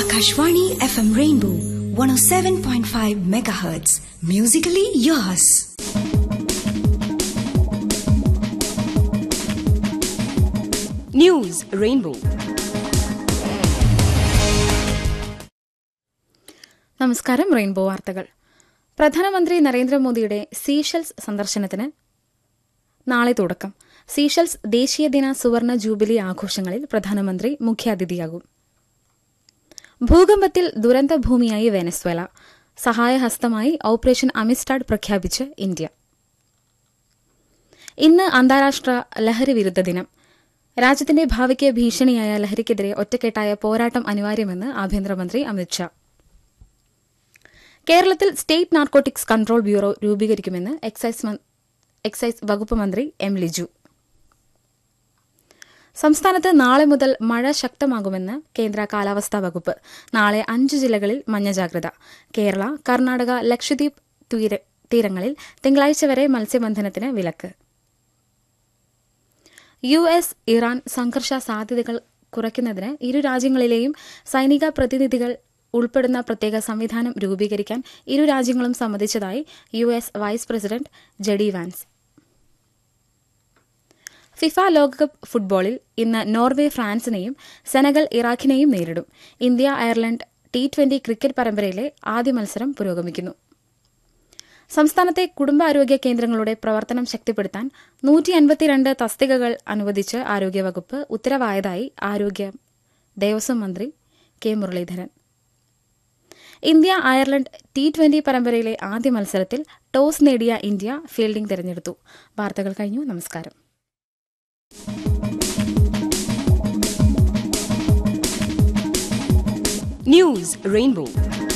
Akashvani FM Rainbow 107.5 megahertz. Musically yours. News Rainbow. നമസ്കാരം rainbow വാർത്തകൾ പ്രധാനമന്ത്രി നരേന്ദ്രമോദിയുടെ സീഷൽസ് സന്ദർശനത്തിന് നാളെ തുടക്കം സീഷൽസ് ദേശീയ ദിന സുവർണ ജൂബിലി ആഘോഷങ്ങളിൽ പ്രധാനമന്ത്രി മുഖ്യാതിഥിയാകും ഭൂകമ്പത്തിൽ ദുരന്ത ഭൂമിയായി വെനസ്വേല സഹായഹസ്തമായി ഓപ്പറേഷൻ അമിസ്റ്റാഡ് പ്രഖ്യാപിച്ച് ഇന്ത്യ ഇന്ന് അന്താരാഷ്ട്ര ലഹരി വിരുദ്ധ ദിനം രാജ്യത്തിന്റെ ഭാവിക്ക് ഭീഷണിയായ ലഹരിക്കെതിരെ ഒറ്റക്കെട്ടായ പോരാട്ടം അനിവാര്യമെന്ന് ആഭ്യന്തരമന്ത്രി അമിത്ഷാ കേരളത്തിൽ സ്റ്റേറ്റ് നാർക്കോട്ടിക്സ് കൺട്രോൾ ബ്യൂറോ രൂപീകരിക്കുമെന്ന് എക്സൈസ് മൻ- എക്സൈസ് വകുപ്പ് മന്ത്രി എം ലിജു സംസ്ഥാനത്ത് നാളെ മുതൽ മഴ ശക്തമാകുമെന്ന് കേന്ദ്ര കാലാവസ്ഥാ വകുപ്പ് നാളെ അഞ്ച് ജില്ലകളിൽ മഞ്ഞ ജാഗ്രത കേരള കർണാടക ലക്ഷദ്വീപ് തീര- തീരങ്ങളിൽ തിങ്കളാഴ്ച വരെ മത്സ്യബന്ധനത്തിന് വിലക്ക് യു എസ് ഇറാൻ സംഘർഷ സാധ്യതകൾ കുറയ്ക്കുന്നതിന് ഇരു രാജ്യങ്ങളിലെയും സൈനിക പ്രതിനിധികൾ ഉൾപ്പെടുന്ന പ്രത്യേക സംവിധാനം രൂപീകരിക്കാൻ ഇരു രാജ്യങ്ങളും സമ്മതിച്ചതായി U S vice president JD Vance FIFA ലോകകപ്പ് ഫുട്ബോളിൽ ഇന്ന് നോർവേ ഫ്രാൻസിനെയും സെനഗൽ ഇറാഖിനെയും നേരിടും India Ireland T twenty cricket പരമ്പരയിലെ ആദ്യ മത്സരം പുരോഗമിക്കുന്നു സംസ്ഥാനത്തെ കുടുംബാരോഗ്യ കേന്ദ്രങ്ങളുടെ പ്രവർത്തനം ശക്തിപ്പെടുത്താൻ നൂറ്റി അൻപത്തിരണ്ട് തസ്തികകൾ അനുവദിച്ച് ആരോഗ്യവകുപ്പ് ഉത്തരവായതായി ആരോഗ്യ ദേവസ്വം മന്ത്രി K Muraleedharan India Ireland T twenty പരമ്പരയിലെ ആദ്യ മത്സരത്തിൽ ടോസ് നേടിയ ഇന്ത്യ ഫീൽഡിംഗ് തെരഞ്ഞെടുത്തു വാർത്തകൾ കഴിഞ്ഞു നമസ്കാരം News Rainbow.